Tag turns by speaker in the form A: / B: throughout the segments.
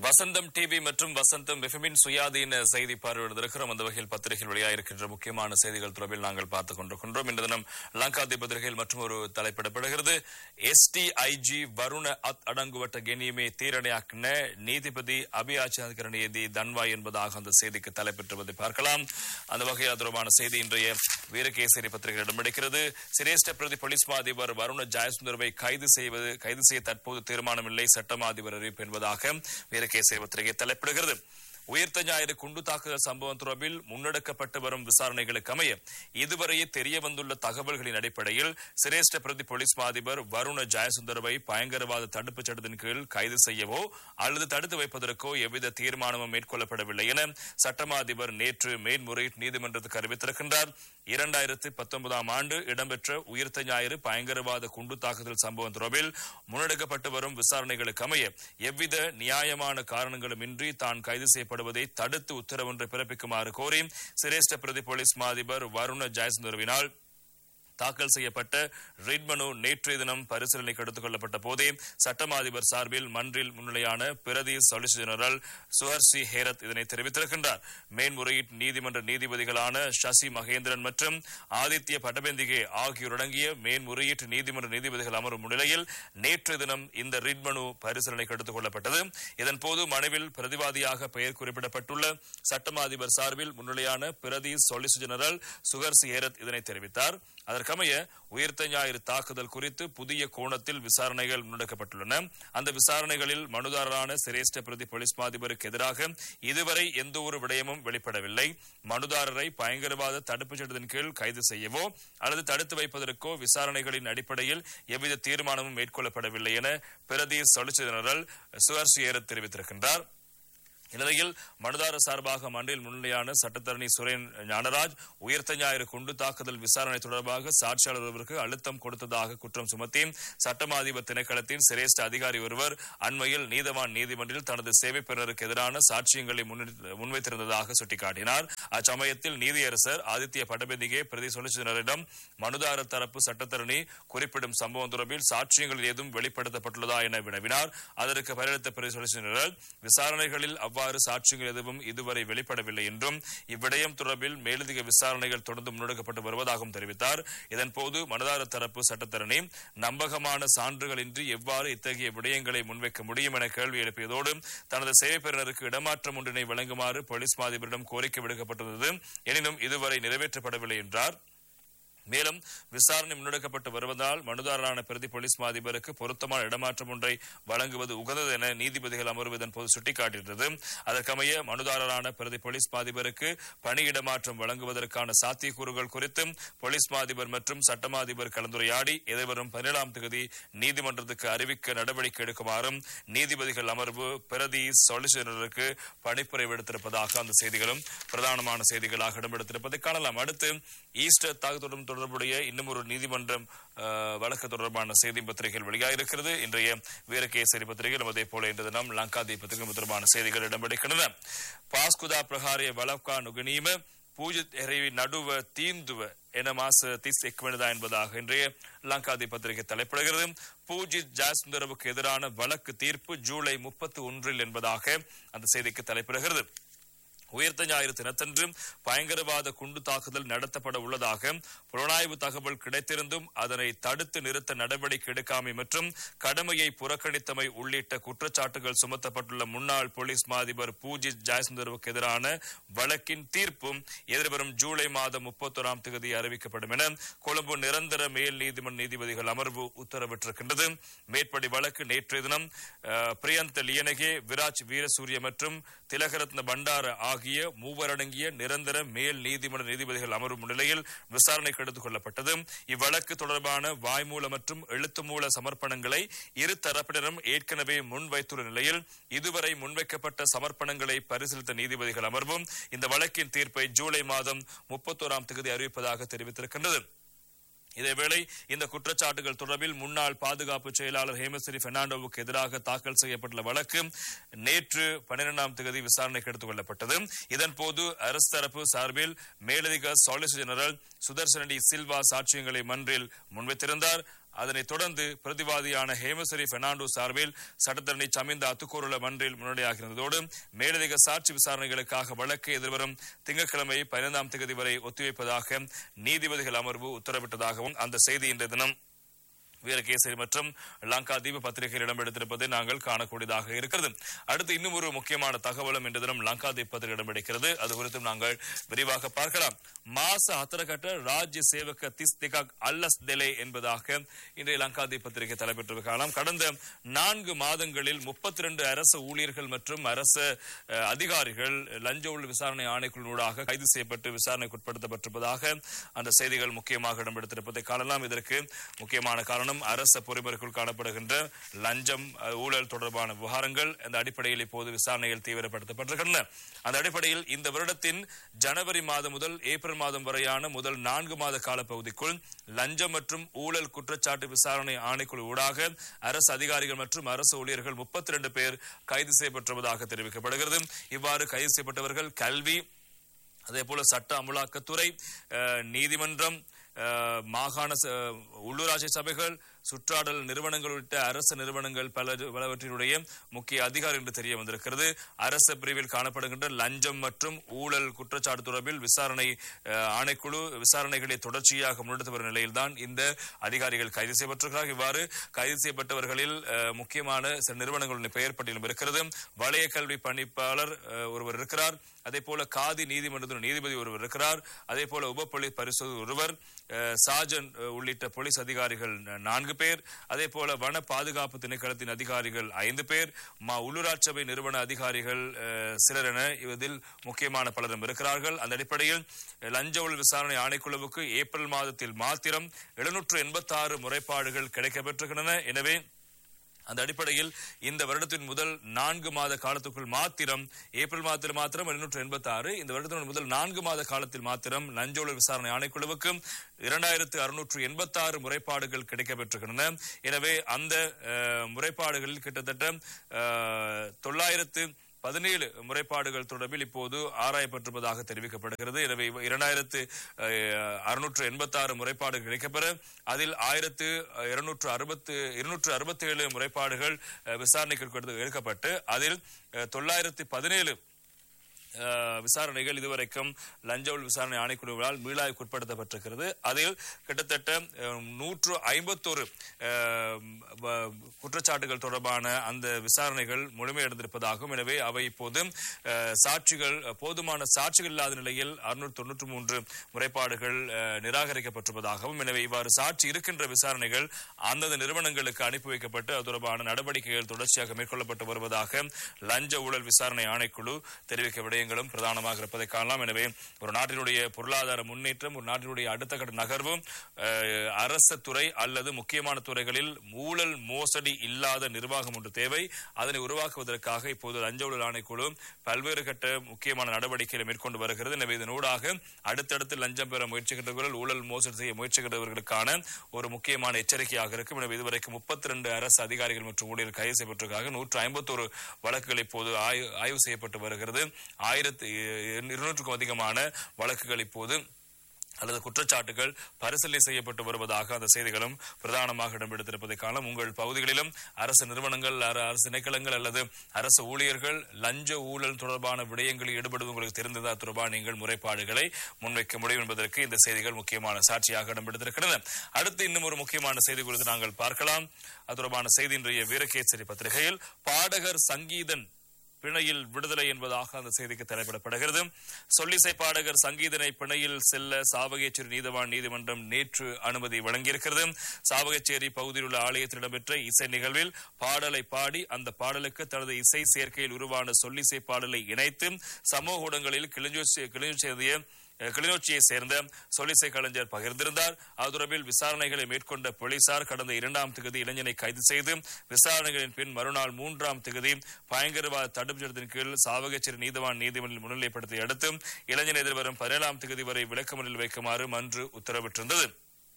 A: வசந்தம் TV மற்றும் வசந்தம் எஃப்எம்மின் சுயாதீன செய்தி பார்வையிடுந்திருக்கிறோம் அந்த வகையில் பத்திரிகையில் வெளியாயிருக்கின்ற முக்கியமான செய்திகள் தொடர்பில் நாங்கள் பார்த்துக் கொண்டிருக்கின்றோம் இந்த தினம் லங்காதி பத்திரிகையில் மற்றும் ஒரு தலைப்பிடப்படுகிறது எஸ்டிஐஜி வருண அத் அடங்குவட்ட கெனியுமே தீரணையாக்கின நீதிபதி அபியாச்சாதிகரணியதி தன்வாய் என்பதாக அந்த செய்திக்கு தலைப்பெற்றுவதை பார்க்கலாம் அந்த வகையில் அது தொடர்பான செய்தி இன்றைய வீரகேசரி பத்திரிகை இடம்பெடுக்கிறது சிரேஷ்ட பிரதி போலீஸ் மா அதிபர் வருண ஜெயசுந்தரவை கைது செய்வது கைது செய்ய தற்போது தீர்மானமில்லை சட்டமா அதிபர் அறிவிப்பு என்பதாக வீரகேசரி பத்திரிகை தலைப்பிடுகிறது உயிர்த்த ஞாயிறு குண்டு தாக்குதல் சம்பவம் தொடர்பில் முன்னெடுக்கப்பட்டு வரும் விசாரணைகளுக்கு அமைய இதுவரையே தெரிய வந்துள்ள தகவல்களின் அடிப்படையில் சிரேஷ்ட பிரதி போலீஸ் மா அதிபர் வருண ஜெயசுந்தரவை பயங்கரவாத தடுப்புச் சட்டத்தின் கீழ் கைது செய்யவோ அல்லது தடுத்து வைப்பதற்கோ எவ்வித தீர்மானமும் மேற்கொள்ளப்படவில்லை என சட்டமா அதிபர் நேற்று மேன்முறையீட்டு நீதிமன்றத்துக்கு அறிவித்திருக்கின்றார் இரண்டாயிரத்தி பத்தொன்பதாம் ஆண்டு இடம்பெற்ற உயிர்த்த ஞாயிறு பயங்கரவாத குண்டு தாக்குதல் சம்பவம் தொடர்பில் முன்னெடுக்கப்பட்டு வரும் விசாரணைகளுக்கு அமைய எவ்வித நியாயமான காரணங்களும் இன்றி தான் கைது செய்யப்படுவதை தடுத்து உத்தரவொன்றை பிறப்பிக்குமாறு கோரி சிரேஷ்ட பிரதி போலீஸ் மா அதிபர் வருண ஜெயசுந்தரவினால் தாக்கல் செய்யப்பட்ட ரிட் மனு நேற்றைய தினம் பரிசீலனைக்கு எடுத்துக் கொள்ளப்பட்ட போதே சட்டமா அதிபர் சார்பில் மன்றில் முன்னிலையான பிரதி சொலிசிட்டர் ஜெனரல் சுஹர்சி ஹேரத் இதனை தெரிவித்திருக்கின்றார் மேன்முறையீட்டு நீதிமன்ற நீதிபதிகளான சசி மகேந்திரன் மற்றும் ஆதித்ய பட்டபெந்திகே ஆகியோரடங்கிய மேன்முறையீட்டு நீதிமன்ற நீதிபதிகள் அமரும் முன்னிலையில் நேற்றைய தினம் இந்த ரிட் மனு பரிசீலனைக்கு எடுத்துக் கொள்ளப்பட்டது இதன்போது மனுவில் பிரதிவாதியாக பெயர் குறிப்பிடப்பட்டுள்ள சட்டமா அதிபர் சார்பில் முன்னிலையான பிரதி சொலிசிட்டர் ஜெனரல் சுஹர்சி ஹேரத் இதனை தெரிவித்தார் அதற்கமைய உயிர்த்த ஞாயிறு தாக்குதல் குறித்து புதிய கோணத்தில் விசாரணைகள் முன்னெடுக்கப்பட்டுள்ளன அந்த விசாரணைகளில் மனுதாரரான சிரேஷ்ட பிரதி போலீஸ் மாதிபருக்கு எதிராக இதுவரை எந்த ஒரு விடயமும் வெளிப்படவில்லை மனுதாரரை பயங்கரவாத தடுப்புச் சட்டத்தின் கீழ் கைது செய்யவோ அல்லது தடுத்து வைப்பதற்கோ விசாரணைகளின் அடிப்படையில் எவ்வித தீர்மானமும் மேற்கொள்ளப்படவில்லை என பிரதி சொலிசிட்டர் ஜெனரல் சுஹர்சி ஏரத் தெரிவித்திருக்கின்றார் இந்நிலையில் மனுதார சார்பாக மன்றில் முன்னிலையான சட்டத்தரணி சுரேன் ஞானராஜ் உயிர்த்த ஞாயிறு குண்டு தாக்குதல் விசாரணை தொடர்பாக சாட்சியாளர் ஒருவருக்கு அழுத்தம் கொடுத்ததாக குற்றம் சுமத்தி சட்டமா அதிபர் திணைக்களத்தின் சிரேஷ்ட அதிகாரி ஒருவர் அண்மையில் நீதவான் நீதிமன்றில் தனது சேவை பெறுநருக்கு எதிரான சாட்சியங்களை முன்னெடுத்து- முன்வைத்திருந்ததாக சுட்டிக்காட்டினார் அச்சமயத்தில் நீதியரசர் ஆதித்ய பட்டபெந்திகே பிரதி சொலிசிட்டரிடம் மனுதாரர் தரப்பு சட்டத்தரணி குறிப்பிடும் சம்பவம் தொடர்பில் சாட்சியங்கள் ஏதும் வெளிப்படுத்தப்பட்டுள்ளதா என வினவினார் அதற்கு பதிலளித்த பிரதி சொலிசிட்டர் விசாரணைகளில் அவ்வாறு சாட்சியங்கள் எதுவும் இதுவரை வெளிப்படவில்லை என்றும் இவ்விடயம் தொடர்பில் மேலதிக விசாரணைகள் தொடர்ந்து முன்னெடுக்கப்பட்டு வருவதாகவும் தெரிவித்தார் இதன்போது மனுதாரர் தரப்பு சட்டத்தரணி நம்பகமான சான்றுகளின்றி எவ்வாறு இத்தகைய விடயங்களை முன்வைக்க முடியும் என கேள்வி எழுப்பியதோடு தனது சேவை பெறுநருக்கு இடமாற்றம் ஒன்றினை வழங்குமாறு போலீஸ் மாதிபரிடம் கோரிக்கை விடுக்கப்பட்டுள்ளது எனினும் இதுவரை நிறைவேற்றப்படவில்லை என்றார் மேலும் விசாரணை முன்னெடுக்கப்பட்டு வருவதால் மனுதாரரான பிரதி போலீஸ் மாதிபருக்கு பொருத்தமான இடமாற்றம் ஒன்றை வழங்குவது உகந்தது என நீதிபதிகள் அமர்வு இதன் போது சுட்டிக்காட்டியிருந்தது அதற்கமைய மனுதாரரான பிரதி போலீஸ் மாதிபருக்கு பணியிடமாற்றம் வழங்குவதற்கான சாத்தியக்கூறுகள் குறித்து போலீஸ் மாதிபர் மற்றும் சட்டமாதிபர் கலந்துரையாடி எதிர்வரும் பதினேழாம் தேதி நீதிமன்றத்துக்கு அறிவிக்க நடவடிக்கை எடுக்குமாறும் நீதிபதிகள் அமர்வு பிரதி சொலிசிட்டருக்கு பணிப்புரை விடுத்திருப்பதாக அந்த செய்திகளும் பிரதானமான செய்திகளாக இடம்பெடுத்திருப்பதை காணலாம் அடுத்து ஈஸ்டர் தாக்குதலுடன் தொடர்புடைய இன்னும் ஒரு நீதிமன்றம் அஹ், வழக்கு தொடர்பான செய்தி பத்திரிகைகள் வெளியாகிருக்கிறது இன்றைய வீரகேசரி பத்திரிகையில் அதே போல இன்று தினம் லங்காதி பத்திரிகை தொடர்பான செய்திகள் இடம்பெடுக்கின்றன பாஸ்குதா பிரகாரிய வழக்கா நுகனீம பூஜித் எறைவி நடுவ தீந்துவ என மாச திஸ் எக்வெனதா என்பதாக இன்றைய லங்காதி பத்திரிகை தலைப்பிடுகிறது பூஜித் ஜாசுந்தரவுக்கு எதிரான வழக்கு தீர்ப்பு ஜூலை முப்பத்தி ஒன்றில் என்பதாக அந்த செய்திக்கு தலைப்பிடுகிறது உயிர்த்த ஞாயிறு தினத்தன்று பயங்கரவாத குண்டு தாக்குதல் நடத்தப்பட உள்ளதாக புலனாய்வு தகவல் கிடைத்திருந்தும் அதனை தடுத்து நிறுத்த நடவடிக்கை எடுக்காமை மற்றும் கடமையை புறக்கணித்தமை உள்ளிட்ட குற்றச்சாட்டுகள் சுமத்தப்பட்டுள்ள முன்னாள் போலீஸ் மாதிபர் பூஜித் ஜெயசுந்தரவுக்கு எதிரான வழக்கின் தீர்ப்பும் எதிர்வரும் ஜூலை மாதம் முப்பத்தோராம் தேதி அறிவிக்கப்படும் என கொழும்பு நிரந்தர மேல் நீதிமன்ற நீதிபதிகள் அமர்வு உத்தரவிட்டிருக்கின்றது மேற்படி வழக்கு நேற்றைய தினம் அஹ், பிரியந்த லியனகே விராஜ் வீரசூரிய மற்றும் திலகரத்ன பண்டார ஆகிய மூவரடங்கிய நிரந்தர மேல் நீதிமன்ற நீதிபதிகள் அமர்வு முன்னிலையில் விசாரணைக்கு எடுத்துக் கொள்ளப்பட்டது இவ்வழக்கு தொடர்பான வாய்மூல மற்றும் எழுத்துமூல சமர்ப்பணங்களை இரு தரப்பினரும் ஏற்கனவே முன்வைத்துள்ள நிலையில் இதுவரை முன்வைக்கப்பட்ட சமர்ப்பணங்களை பரிசீலித்த நீதிபதிகள் அமர்வும் இந்த வழக்கின் தீர்ப்பை ஜூலை மாதம் முப்பத்தோராம் தேதி அறிவிப்பதாக தெரிவித்திருக்கின்றது இதேவேளை இந்த குற்றச்சாட்டுகள் தொடர்பில் முன்னாள் பாதுகாப்பு செயலாளர் ஹேமஸ்ரீ பெர்னாண்டோவுக்கு எதிராக தாக்கல் செய்யப்பட்டுள்ள வழக்கு நேற்று பன்னிரெண்டாம் தேதி விசாரணைக்கு எடுத்துக் கொள்ளப்பட்டது இதன்போது அரசு தரப்பு சார்பில் மேலதிக சாலிசிட்டர் ஜெனரல் சுதர்சனடி சில்வா சாட்சியங்களை மன்றில் முன்வைத்திருந்தார் அதனைத் தொடர்ந்து பிரதிவாதியான ஹேமஸ்வரி பெர்னாண்டோ சார்பில் சட்டத்தரணி சமிந்த அத்துக்கூறுல மன்றில் முன்னணியாகிறதோடு மேலதிக சாட்சி விசாரணைகளுக்காக வழக்கு எதிர்வரும் திங்கட்கிழமை பதினைந்தாம் தேதி வரை ஒத்திவைப்பதாக நீதிபதிகள் அமர்வு உத்தரவிட்டதாகவும் அந்த செய்தி இன்றைய தினம் வீரகேசரி மற்றும் லங்கா தீப பத்திரிகையில் இடம்பெடுத்திருப்பதை நாங்கள் காணக்கூடியதாக இருக்கிறது அடுத்து இன்னும் ஒரு முக்கியமான தகவலும் இன்று தினம் லங்கா தீப பத்திரிகை இடம்பெடுக்கிறது அது குறித்தும் நாங்கள் விரிவாக பார்க்கலாம் மாச ஹத்தரகட்ட ராஜ்ய சேவக திஸ்திகா அல்லஸ் தெலே என்பதாக இன்றைய லங்கா தீப பத்திரிகை தலைப்பெற்று காணலாம் கடந்த நான்கு மாதங்களில் முப்பத்தி ரெண்டு அரசு ஊழியர்கள் மற்றும் அரசு அஹ், அதிகாரிகள் லஞ்ச ஊழல் விசாரணை ஆணைக்குழுவாக கைது செய்யப்பட்டு விசாரணைக்கு உட்படுத்தப்பட்டிருப்பதாக அந்த செய்திகள் முக்கியமாக இடம்பெடுத்திருப்பதை காணலாம் இதற்கு முக்கியமான காரணம் அரச பொறிமுறைக்குள் காணப்படுகின்ற லஞ்சம் அஹ், ஊழல் தொடர்பான விவகாரங்கள் அந்த அடிப்படையில் இப்போது விசாரணைகள் தீவிரப்படுத்தப்பட்டிருக்கின்றன அந்த அடிப்படையில் இந்த வருடத்தின் ஜனவரி மாதம் முதல் ஏப்ரல் மாதம் வரையான முதல் நான்கு மாத காலப்பகுதிக்குள் லஞ்சம் மற்றும் ஊழல் குற்றச்சாட்டு விசாரணை ஆணைக்குழு ஊடாக அரசு அதிகாரிகள் மற்றும் அரசு ஊழியர்கள் முப்பத்தி ரெண்டு பேர் கைது செய்யப்பட்டுள்ளதாக தெரிவிக்கப்படுகிறது இவ்வாறு கைது செய்யப்பட்டவர்கள் கல்வி அதே போல சட்ட அமலாக்கத்துறை அஹ், நீதிமன்றம் அஹ், மாகாண ச- உள்ளூராட்சி சபைகள் சுற்றாடல் நிறுவனங்கள் உள்ளிட்ட அரசு நிறுவனங்கள் பல பலவற்றினுடைய முக்கிய அதிகாரி என்று தெரிய வந்திருக்கிறது அரசு பிரிவில் காணப்படுகின்ற லஞ்சம் மற்றும் ஊழல் குற்றச்சாட்டு தொடர்பில் விசாரணை அஹ், ஆணைக்குழு விசாரணைகளை தொடர்ச்சியாக முன்னெடுத்து வரும் நிலையில்தான் இந்த அதிகாரிகள் கைது செய்யப்பட்டிருக்கிறார்கள் இவ்வாறு கைது செய்யப்பட்டவர்களில் அஹ், முக்கியமான சில நிறுவனங்களுடைய பெயர் பட்டியலும் இருக்கிறது வலய கல்வி பணிப்பாளர் அஹ், ஒருவர் இருக்கிறார் அதே போல காதி நீதிமன்றத்தின் நீதிபதி ஒருவர் இருக்கிறார் அதே போல உப போலீஸ் பரிசோதகர் ஒருவர் அஹ், சார்ஜன் அஹ், உள்ளிட்ட போலீஸ் அதிகாரிகள் ந- நான்கு பேர் அதே போல வன பாதுகாப்பு திணைக்களத்தின் அதிகாரிகள் ஐந்து பேர் மா உள்ளூராட்சி சபை நிறுவன அதிகாரிகள் அஹ், சிலர் என இதில் முக்கியமான பலரும் இருக்கிறார்கள் அந்த அடிப்படையில் அஹ், லஞ்ச ஊழல் விசாரணை ஆணைக்குழுவுக்கு ஏப்ரல் மாதத்தில் மாத்திரம் எழுநூற்று எண்பத்தி ஆறு முறைப்பாடுகள் கிடைக்கப்பெற்றிருக்கின்றன எனவே அந்த அடிப்படையில் இந்த வருடத்தின் முதல் நான்கு மாத காலத்துக்குள் மாத்திரம் ஏப்ரல் மாதத்தில் மாத்திரம் எழுநூற்று எண்பத்தி ஆறு இந்த வருடத்தின் முதல் நான்கு மாத காலத்தில் மாத்திரம் லஞ்ச ஊழல் விசாரணை ஆணைக்குழுவுக்கு இரண்டாயிரத்து அறுநூற்று எண்பத்தி ஆறு முறைப்பாடுகள் கிடைக்கப்பெற்றிருக்கின்றன எனவே அந்த அஹ், முறைப்பாடுகளில் கிட்டத்தட்ட அஹ், தொள்ளாயிரத்து பதினேழு முறைப்பாடுகள் தொடர்பில் இப்போது ஆராயப்பட்டிருப்பதாக தெரிவிக்கப்படுகிறது எனவே இவ- இரண்டாயிரத்து அறுநூற்று எண்பத்தி ஆறு முறைப்பாடுகள் கிடைக்கப்பெற அதில் ஆயிரத்து இருநூற்று அறுபத்து இருநூற்று அறுபத்தி ஏழு முறைப்பாடுகள் அஹ், விசாரணைக்கு எடுக்க- எடுக்கப்பட்டு அதில் அஹ், தொள்ளாயிரத்து பதினேழு அஹ், விசாரணைகள் இதுவரைக்கும் லஞ்ச ஊழல் விசாரணை ஆணைக்குழுவால் மீளாய்வுக்கு உட்படுத்தப்பட்டிருக்கிறது அதில் கிட்டத்தட்ட அஹ், நூற்று ஐம்பத்தொரு அஹ், வ- குற்றச்சாட்டுகள் தொடர்பான அந்த விசாரணைகள் முழுமையடைந்திருப்பதாகவும் எனவே அவை இப்போது அஹ், சாட்சிகள் போதுமான சாட்சிகள் இல்லாத நிலையில் அறுநூற்று தொன்னூற்று மூன்று முறைப்பாடுகள் அஹ், நிராகரிக்கப்பட்டிருப்பதாகவும் எனவே இவ்வாறு சாட்சி இருக்கின்ற விசாரணைகள் அந்தந்த நிறுவனங்களுக்கு அனுப்பி வைக்கப்பட்டு அது தொடர்பான நடவடிக்கைகள் தொடர்ச்சியாக மேற்கொள்ளப்பட்டு வருவதாக லஞ்ச ஊழல் விசாரணை ஆணைக்குழு தெரிவிக்க விடயங்களும் பிரதானமாக இருப்பதை காணலாம் எனவே ஒரு நாட்டினுடைய பொருளாதார முன்னேற்றம் ஒரு நாட்டினுடைய அடுத்த கட்ட நகர்வு அஹ், அரசு துறை அல்லது முக்கியமான துறைகளில் ஊழல் மோசடி இல்லாத நிர்வாகம் ஒன்று தேவை அதனை உருவாக்குவதற்காக இப்போது லஞ்ச ஊழல் ஆணைக்குழு பல்வேறு கட்ட முக்கியமான நடவடிக்கைகளை மேற்கொண்டு வருகிறது எனவே இதனூடாக அடுத்தடுத்து லஞ்சம் பெற முயற்சிக்கின்றவர்கள் ஊழல் மோசடி செய்ய முயற்சிக்கின்றவர்களுக்கான ஒரு முக்கியமான எச்சரிக்கையாக இருக்கும் எனவே இதுவரைக்கும் முப்பத்தி ரெண்டு அரசு அதிகாரிகள் மற்றும் ஊழியர்கள் கைது செய்யப்பட்டிருக்காங்க நூற்று ஐம்பத்தோரு வழக்குகள் இப்போது ஆய்வு ஆய்வு செய்யப்பட்டு வருகிறது ஆயிரத்து இருநூற்றுக்கும் அதிகமான வழக்குகள் இப்போது அல்லது குற்றச்சாட்டுகள் பரிசீலனை செய்யப்பட்டு வருவதாக அந்த செய்திகளும் பிரதானமாக இடம்பெடுத்திருப்பதை காணலாம் உங்கள் பகுதிகளிலும் அரசு நிறுவனங்கள் அர- அரசு திணைக்களங்கள் அல்லது அரசு ஊழியர்கள் லஞ்ச ஊழல் தொடர்பான விடயங்களில் ஈடுபடுவது உங்களுக்கு தெரிந்ததா தொடர்பாக நீங்கள் முறைப்பாடுகளை முன்வைக்க முடியும் என்பதற்கு இந்த செய்திகள் முக்கியமான சாட்சியாக இடம்பெடுத்திருக்கின்றன அடுத்து இன்னும் ஒரு முக்கியமான செய்தி குறித்து நாங்கள் பார்க்கலாம் அது தொடர்பான செய்தி இன்றைய வீரகேசரி பத்திரிகையில் பாடகர் சங்கீதன் பிணையில் விடுதலை என்பதாக அந்த செய்திக்கு தலைப்பிடப்படுகிறது சொல்லிசை பாடகர் சங்கீதனை பிணையில் செல்ல சாவகச்சேரி நீதவான் நீதிமன்றம் நேற்று அனுமதி வழங்கியிருக்கிறது சாவகச்சேரி பகுதியில் உள்ள ஆலயத்தில் இடம்பெற்ற இசை நிகழ்வில் பாடலை பாடி அந்த பாடலுக்கு தனது இசை சேர்க்கையில் உருவான சொல்லிசை பாடலை இணைத்து சமூக ஊடகங்களில் கிளிஞ்சொச்சி கிளிஞ்சொச்சிய கிளிநொச்சியை சேர்ந்த சொலிசை கலைஞர் பகிர்ந்திருந்தார் அது தொடர்பில் விசாரணைகளை மேற்கொண்ட போலீசார் கடந்த இரண்டாம் திகதி இளைஞனை கைது செய்து விசாரணைகளின் பின் மறுநாள் மூன்றாம் திகதி பயங்கரவாத தடுப்பு சட்டத்தின் கீழ் சாவகச்சேரி நீதவான் நீதிமன்றில் முன்னிலைப்படுத்திய அடுத்து இளைஞன் எதிர்வரும் பதினேழாம் திகதி வரை விளக்கமறியல் வைக்குமாறு மன்று உத்தரவிட்டிருந்தது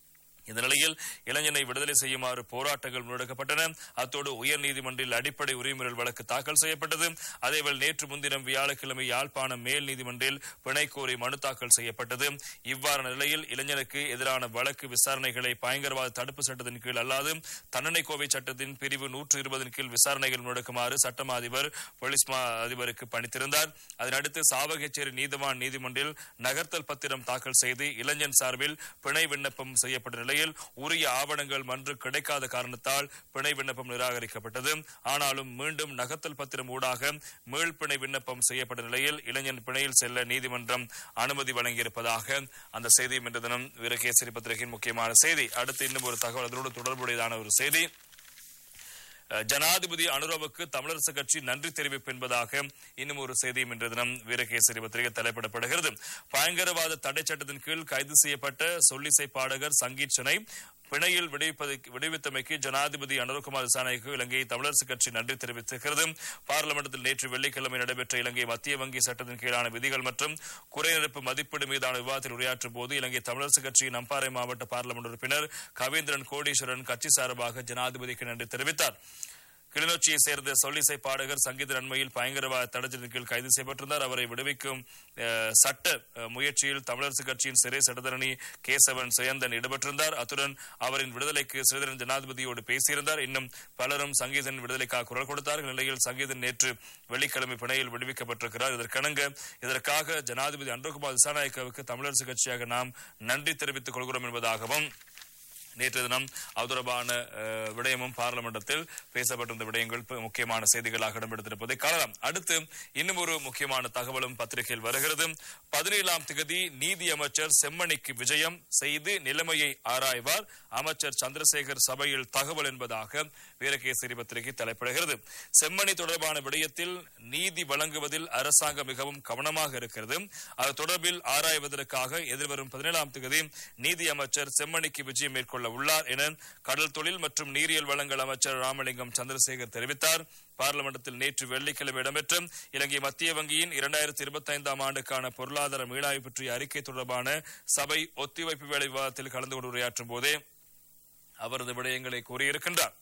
A: இந்த நிலையில் இளைஞனை விடுதலை செய்யுமாறு போராட்டங்கள் முன்னெடுக்கப்பட்டன அத்தோடு உயர்நீதிமன்றில் அடிப்படை உரிமையல் வழக்கு தாக்கல் செய்யப்பட்டது அதேவேளை நேற்று முன்தினம் வியாழக்கிழமை யாழ்ப்பாணம் மேல் நீதிமன்றில் பிணை கோரி மனு தாக்கல் செய்யப்பட்டது இவ்வாறான நிலையில் இளைஞனுக்கு எதிரான வழக்கு விசாரணைகளை பயங்கரவாத தடுப்பு சட்டத்தின் கீழ் அல்லாது தண்டனை கோவை சட்டத்தின் பிரிவு நூற்று இருபதின் கீழ் விசாரணைகள் முன்னெடுக்குமாறு சட்டமா அதிபர் போலீஸ் மா அதிபருக்கு பணித்திருந்தார் அதனடுத்து சாவகச்சேரி நீதிவான் நீதிமன்றில் நகர்த்தல் பத்திரம் தாக்கல் செய்து இளைஞன் சார்பில் பிணை விண்ணப்பம் செய்யப்பட்ட நிலையில் உரிய ஆவணங்கள் மன்று கிடைக்காத காரணத்தால் பிணை விண்ணப்பம் நிராகரிக்கப்பட்டது ஆனாலும் மீண்டும் நகர்த்தல் பத்திரம் ஊடாக மீள் பிணை விண்ணப்பம் செய்யப்பட்ட நிலையில் இளைஞன் பிணையில் செல்ல நீதிமன்றம் அனுமதி வழங்கியிருப்பதாக அந்த செய்தியும் இன்று தினம் வீரகேசரி பத்திரிகையின் முக்கியமான செய்தி அடுத்து இன்னும் ஒரு தகவல் அதனோடு தொடர்புடையதான ஒரு செய்தி அஹ், ஜனாதிபதி அனுரவுக்கு தமிழரசு கட்சி நன்றி தெரிவிப்பு என்பதாக இன்னும் ஒரு செய்தியும் இன்று தினம் வீரகேசரி பத்திரிகை தலைப்பிடப்படுகிறது பயங்கரவாத தடை சட்டத்தின் கீழ் கைது செய்யப்பட்ட சொல்லிசை பாடகர் சங்கீத் சென்னை பிணையில் விடுவிப்பதற்கு விடுவித்தமைக்கு ஜனாதிபதி அனுரகுமார் திசாநாயக்கு இலங்கை தமிழரசு கட்சி நன்றி தெரிவித்திருக்கிறது பார்லிமெண்டத்தில் நேற்று வெள்ளிக்கிழமை நடைபெற்ற இலங்கை மத்திய வங்கி சட்டத்தின் கீழான விதிகள் மற்றும் குறைநிரப்பு மதிப்பீடு மீதான விவாதத்தில் உரையாற்றும் போது இலங்கை தமிழரசு கட்சியின் அம்பாறை மாவட்ட பார்லிமெண்ட் உறுப்பினர் கவேந்திரன் கோடீஸ்வரன் கட்சி சார்பாக ஜனாதிபதிக்கு நன்றி தெரிவித்தார் கிளிநொச்சியை சேர்ந்த சொல்லிசை பாடகர் சங்கீத நன்மையில் பயங்கரவாத தடத்தின் கீழ் கைது செய்யப்பட்டிருந்தார் அவரை விடுவிக்கும் அஹ், சட்ட அஹ், முயற்சியில் தமிழரசு கட்சியின் சிறை சட்டத்தரணி கேசவன் சுயந்தன் ஈடுபட்டிருந்தார் அத்துடன் அவரின் விடுதலைக்கு ஸ்ரீதரன் ஜனாதிபதியோடு பேசியிருந்தார் இன்னும் பலரும் சங்கீதன் விடுதலைக்காக குரல் கொடுத்தார்கள் நிலையில் சங்கீதன் நேற்று வெள்ளிக்கிழமை பிணையில் விடுவிக்கப்பட்டிருக்கிறார் இதற்கிணங்க இதற்காக ஜனாதிபதி அன்றகுமார் திசாநாயக்காவுக்கு தமிழரசு கட்சியாக நாம் நன்றி தெரிவித்துக் கொள்கிறோம் என்பதாகவும் நேற்று தினம் அது தொடர்பான அஹ், விடயமும் பார்லிமெண்டத்தில் பேசப்பட்டிருந்த விடயங்கள் ப- முக்கியமான செய்திகளாக இடம்பெடுத்திருப்பதை காணலாம் அடுத்து இன்னும் ஒரு முக்கியமான தகவலும் பத்திரிகையில் வருகிறது பதினேழாம் திகதி நீதி அமைச்சர் செம்மணிக்கு விஜயம் செய்து நிலைமையை ஆராய்வார் அமைச்சர் சந்திரசேகர் சபையில் தகவல் என்பதாக வீரகேசரி பத்திரிகை தலைப்பிடுகிறது செம்மணி தொடர்பான விடயத்தில் நீதி வழங்குவதில் அரசாங்கம் மிகவும் கவனமாக இருக்கிறது அது தொடர்பில் ஆராய்வதற்காக எதிர்வரும் பதினேழாம் தேதி நீதி அமைச்சர் செம்மணிக்கு விஜயம் மேற்கொள்ள உள்ளார் என கடல் தொழில் மற்றும் நீரியல் வளங்கள் அமைச்சர் ராமலிங்கம் சந்திரசேகர் தெரிவித்தார் பார்லிமெண்டத்தில் நேற்று வெள்ளிக்கிழமை இடம்பெற்ற இலங்கை மத்திய வங்கியின் இரண்டாயிரத்தி இருபத்தி ஐந்தாம் ஆண்டுக்கான பொருளாதார மீளாய்வு பற்றிய அறிக்கை தொடர்பான சபை ஒத்திவைப்பு வேலை விவாதத்தில் கலந்து கொண்டு உரையாற்றும் போதே அவரது விடயங்களை கூறியிருக்கின்றார்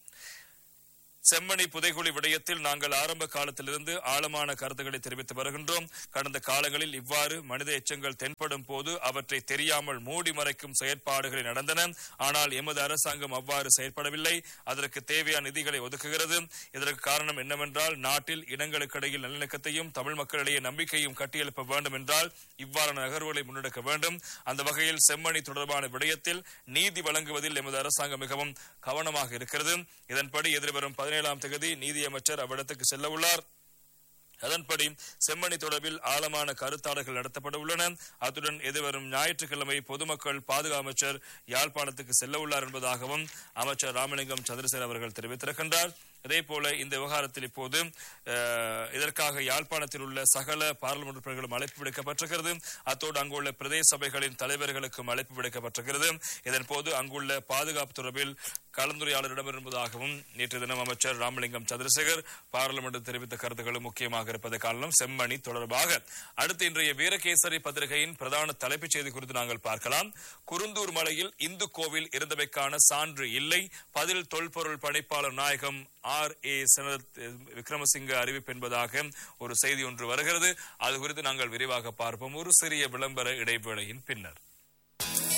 A: செம்மணி புதைகுழி விடயத்தில் நாங்கள் ஆரம்ப காலத்திலிருந்து ஆழமான கருத்துக்களை தெரிவித்து வருகின்றோம் கடந்த காலங்களில் இவ்வாறு மனித எச்சங்கள் தென்படும் போது அவற்றை தெரியாமல் மூடி மறைக்கும் செயற்பாடுகள் நடந்தன ஆனால் எமது அரசாங்கம் அவ்வாறு செயற்படவில்லை அதற்கு தேவையான நிதிகளை ஒதுக்குகிறது இதற்கு காரணம் என்னவென்றால் நாட்டில் இனங்களுக்கிடையில் நல்லிணக்கத்தையும் தமிழ் மக்களிடையே நம்பிக்கையும் கட்டியெழுப்ப வேண்டும் என்றால் இவ்வாறான நகர்வுகளை முன்னெடுக்க வேண்டும் அந்த வகையில் செம்மணி தொடர்பான விடயத்தில் நீதி வழங்குவதில் எமது அரசாங்கம் மிகவும் கவனமாக இருக்கிறது இதன்படி எதிர்வரும் பதினேழாம் தேதி நீதியமைச்சர் அவ்விடத்துக்கு செல்ல உள்ளார் அதன்படி செம்மணி தொடர்பில் ஆழமான கருத்தாடல்கள் நடத்தப்பட உள்ளன அத்துடன் எதிர்வரும் ஞாயிற்றுக்கிழமை பொதுமக்கள் பாதுகாப்பு அமைச்சர் யாழ்ப்பாணத்துக்கு செல்ல உள்ளார் என்பதாகவும் அமைச்சர் ராமலிங்கம் சந்திரசேகர் அவர்கள் தெரிவித்திருக்கின்றார் அதே போல இந்த விவகாரத்தில் இப்போது அஹ், இதற்காக யாழ்ப்பாணத்தில் உள்ள சகல பாராளுமன்ற உறுப்பினர்களும் அழைப்பு விடுக்கப்பட்டிருக்கிறது அத்தோடு அங்குள்ள பிரதேச சபைகளின் தலைவர்களுக்கும் அழைப்பு விடுக்கப்பட்டிருக்கிறது இதன்போது அங்குள்ள பாதுகாப்பு தொடர்பில் கலந்துரையாளரிடம் என்பதாகவும் நேற்று தினம் அமைச்சர் ராமலிங்கம் சந்திரசேகர் பாராளுமன்றத்தில் தெரிவித்த கருத்துக்களும் முக்கியமாக இருப்பதை காரணம் செம்மணி தொடர்பாக அடுத்து இன்றைய வீரகேசரி பத்திரிகையின் பிரதான தலைப்புச் செய்தி குறித்து நாங்கள் பார்க்கலாம் குருந்தூர் மலையில் இந்து கோவில் இருந்தவைக்கான சான்று இல்லை பதில் தொல்பொருள் பணிப்பாளர் நாயகம் ஆர் ஏ சனத் விக்ரமசிங்க அறிவிப்பு என்பதாக ஒரு செய்தி ஒன்று வருகிறது அது குறித்து நாங்கள் விரிவாக பார்ப்போம் ஒரு சிறிய விளம்பர இடைவேளையின் பின்னர்